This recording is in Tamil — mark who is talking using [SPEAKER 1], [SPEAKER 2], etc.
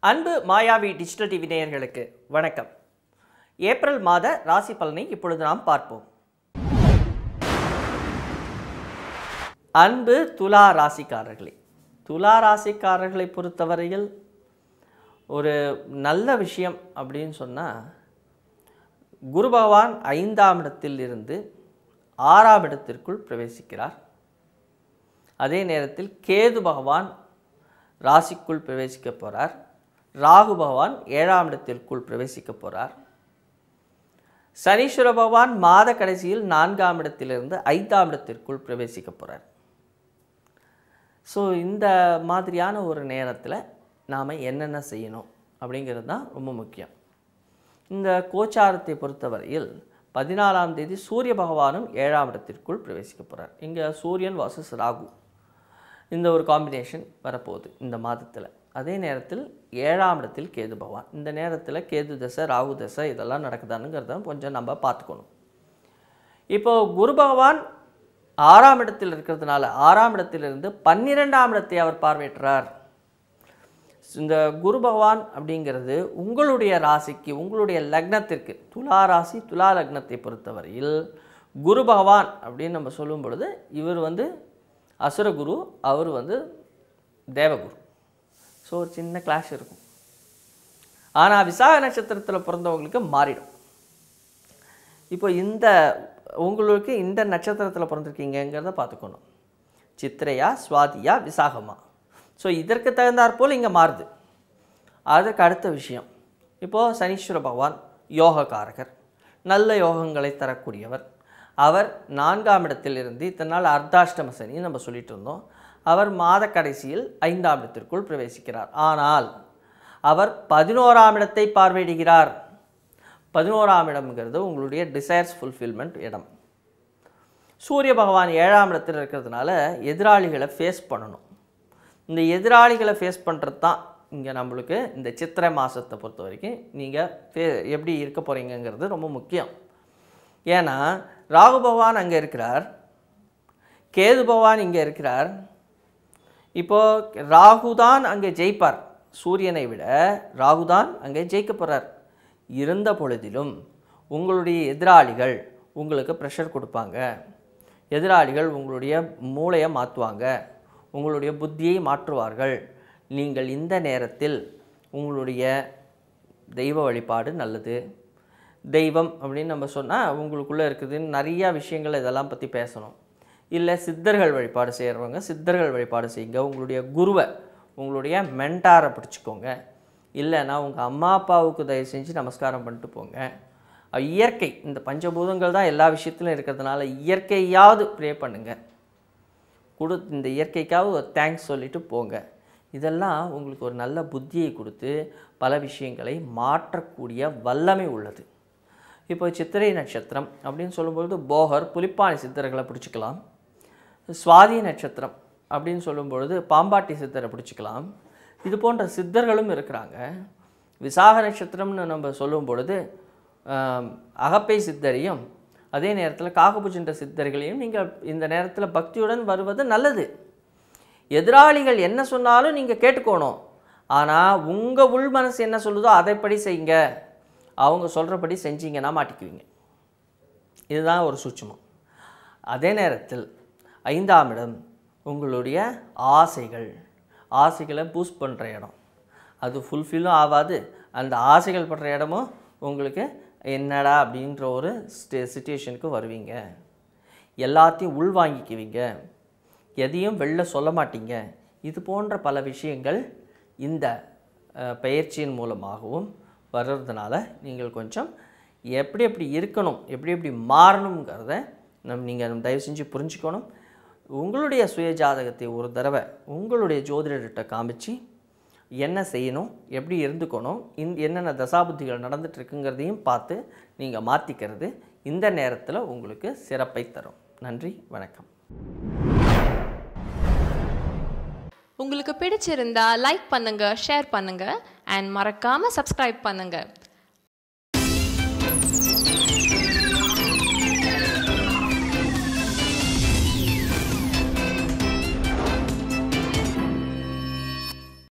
[SPEAKER 1] அன்பு மாயாவி டிஜிட்டல் டிவி நேயர்களுக்கு வணக்கம் ஏப்ரல் மாத ராசி பலனை இப்பொழுது நாம் பார்ப்போம் அன்பு துலா ராசிக்காரர்களே துலா ராசிக்காரர்களை பொறுத்தவரையில் ஒரு நல்ல விஷயம் அப்படின்னு சொன்னால் குரு பகவான் ஐந்தாம் இடத்தில் இருந்து ஆறாம் இடத்திற்குள் பிரவேசிக்கிறார் அதே நேரத்தில் கேது பகவான் ராசிக்குள் பிரவேசிக்க போகிறார் ராகு பகவான் ஏழாம் இடத்திற்குள் பிரவேசிக்க போகிறார் சனீஸ்வர பகவான் மாத கடைசியில் நான்காம் இடத்திலிருந்து ஐந்தாம் இடத்திற்குள் பிரவேசிக்க போகிறார் ஸோ இந்த மாதிரியான ஒரு நேரத்தில் நாம் என்னென்ன செய்யணும் அப்படிங்கிறது தான் ரொம்ப முக்கியம் இந்த கோச்சாரத்தை பொறுத்தவரையில் பதினாலாம் தேதி சூரிய பகவானும் ஏழாம் இடத்திற்குள் பிரவேசிக்க போகிறார் இங்கே சூரியன் வாசஸ் ராகு இந்த ஒரு காம்பினேஷன் வரப்போகுது இந்த மாதத்தில் அதே நேரத்தில் ஏழாம் இடத்தில் கேது பகவான் இந்த நேரத்தில் கேது தசை ராகு தசை இதெல்லாம் நடக்குதானுங்கிறத கொஞ்சம் நம்ம பார்த்துக்கணும் இப்போ குரு பகவான் ஆறாம் இடத்தில் இருக்கிறதுனால ஆறாம் இடத்திலிருந்து பன்னிரெண்டாம் இடத்தை அவர் பார்வையிட்டார் இந்த குரு பகவான் அப்படிங்கிறது உங்களுடைய ராசிக்கு உங்களுடைய லக்னத்திற்கு துலா ராசி துலா லக்னத்தை பொறுத்தவரையில் குரு பகவான் அப்படின்னு நம்ம சொல்லும் பொழுது இவர் வந்து அசுரகுரு அவர் வந்து தேவகுரு ஸோ ஒரு சின்ன கிளாஷ் இருக்கும் ஆனால் விசாக நட்சத்திரத்தில் பிறந்தவங்களுக்கு மாறிடும் இப்போ இந்த உங்களுக்கு இந்த நட்சத்திரத்தில் பிறந்திருக்கீங்கங்கிறத பார்த்துக்கணும் சித்திரையா சுவாதியா விசாகமா ஸோ இதற்கு தகுந்தாற்போல் இங்கே மாறுது அதுக்கு அடுத்த விஷயம் இப்போது சனீஸ்வர பகவான் யோகக்காரகர் நல்ல யோகங்களை தரக்கூடியவர் அவர் நான்காம் இடத்தில் இருந்து இத்தனை நாள் அர்த்தாஷ்டம சனி நம்ம சொல்லிட்டு இருந்தோம் அவர் மாத கடைசியில் ஐந்தாம் இடத்திற்குள் பிரவேசிக்கிறார் ஆனால் அவர் பதினோராம் இடத்தை பார்வையிடுகிறார் பதினோராம் இடம்ங்கிறது உங்களுடைய டிசைர்ஸ் ஃபுல்ஃபில்மெண்ட் இடம் சூரிய பகவான் ஏழாம் இடத்தில் இருக்கிறதுனால எதிராளிகளை ஃபேஸ் பண்ணணும் இந்த எதிராளிகளை ஃபேஸ் பண்ணுறது தான் இங்கே நம்மளுக்கு இந்த சித்திரை மாதத்தை பொறுத்த வரைக்கும் நீங்கள் ஃபே எப்படி இருக்க போகிறீங்கங்கிறது ரொம்ப முக்கியம் ஏன்னா ராகு பகவான் அங்கே இருக்கிறார் கேது பகவான் இங்கே இருக்கிறார் இப்போது ராகு தான் அங்கே ஜெயிப்பார் சூரியனை விட ராகு தான் அங்கே ஜெயிக்க போகிறார் இருந்த பொழுதிலும் உங்களுடைய எதிராளிகள் உங்களுக்கு ப்ரெஷர் கொடுப்பாங்க எதிராளிகள் உங்களுடைய மூளையை மாற்றுவாங்க உங்களுடைய புத்தியை மாற்றுவார்கள் நீங்கள் இந்த நேரத்தில் உங்களுடைய தெய்வ வழிபாடு நல்லது தெய்வம் அப்படின்னு நம்ம சொன்னால் உங்களுக்குள்ளே இருக்குதுன்னு நிறையா விஷயங்கள் இதெல்லாம் பற்றி பேசணும் இல்லை சித்தர்கள் வழிபாடு செய்கிறவங்க சித்தர்கள் வழிபாடு செய்யுங்க உங்களுடைய குருவை உங்களுடைய மென்டாரை பிடிச்சிக்கோங்க இல்லைன்னா உங்கள் அம்மா அப்பாவுக்கு தயவு செஞ்சு நமஸ்காரம் பண்ணிட்டு போங்க அஹ் இயற்கை இந்த பஞ்சபூதங்கள் தான் எல்லா விஷயத்திலும் இருக்கிறதுனால இயற்கையாவது ப்ரே பண்ணுங்கள் கொடு இந்த இயற்கைக்காவது ஒரு தேங்க்ஸ் சொல்லிட்டு போங்க இதெல்லாம் உங்களுக்கு ஒரு நல்ல புத்தியை கொடுத்து பல விஷயங்களை மாற்றக்கூடிய வல்லமை உள்ளது இப்போ சித்திரை நட்சத்திரம் அப்படின்னு சொல்லும்பொழுது போகர் புலிப்பாணி சித்தர்களை பிடிச்சிக்கலாம் சுவாதி நட்சத்திரம் அப்படின்னு சொல்லும்பொழுது பாம்பாட்டி சித்தரை பிடிச்சிக்கலாம் இது போன்ற சித்தர்களும் இருக்கிறாங்க விசாக நட்சத்திரம்னு நம்ம சொல்லும் பொழுது ஆம், அகப்பை சித்தரையும் அதே நேரத்தில் காகபுஜென்ற சித்தர்களையும் நீங்கள் இந்த நேரத்தில் பக்தியுடன் வருவது நல்லது எதிராளிகள் என்ன சொன்னாலும் நீங்கள் கேட்டுக்கணும் ஆனால் உங்கள் உள் மனசு என்ன சொல்லுதோ அதைப்படி செய்யுங்க அவங்க சொல்கிறபடி செஞ்சீங்கன்னா மாட்டிக்குவீங்க இதுதான் ஒரு சூட்சுமம் அதே நேரத்தில் ஐந்தாம் இடம் உங்களுடைய ஆசைகள் ஆசைகளை பூஸ்ட் பண்ணுற இடம் அது ஃபுல்ஃபில்லும் ஆகாது அந்த ஆசைகள் படுற இடமும் உங்களுக்கு என்னடா அப்படின்ற ஒரு ஸ்டே சுச்சுவேஷனுக்கு வருவீங்க எல்லாத்தையும் உள்வாங்கிக்குவீங்க எதையும் வெளில சொல்ல மாட்டீங்க இது போன்ற பல விஷயங்கள் இந்த அஹ், பயிற்சியின் மூலமாகவும் வர்றதுனால நீங்கள் கொஞ்சம் எப்படி எப்படி இருக்கணும் எப்படி எப்படி மாறணுங்கிறத நம் நீங்கள் தயவு செஞ்சு புரிஞ்சுக்கணும் உங்களுடைய சுய ஜாதகத்தை ஒரு தடவை உங்களுடைய ஜோதிடர்கிட்ட காமிச்சு என்ன செய்யணும் எப்படி இருந்துக்கணும் இந் என்னென்ன தசாபுத்திகள் நடந்துட்டு இருக்குங்கிறதையும் பார்த்து நீங்கள் மாற்றிக்கிறது இந்த நேரத்தில் உங்களுக்கு சிறப்பை தரும் நன்றி வணக்கம்
[SPEAKER 2] உங்களுக்கு பிடிச்சிருந்தா லைக் பண்ணுங்க ஷேர் பண்ணுங்க அண்ட் மறக்காம சப்ஸ்கிரைப் பண்ணுங்க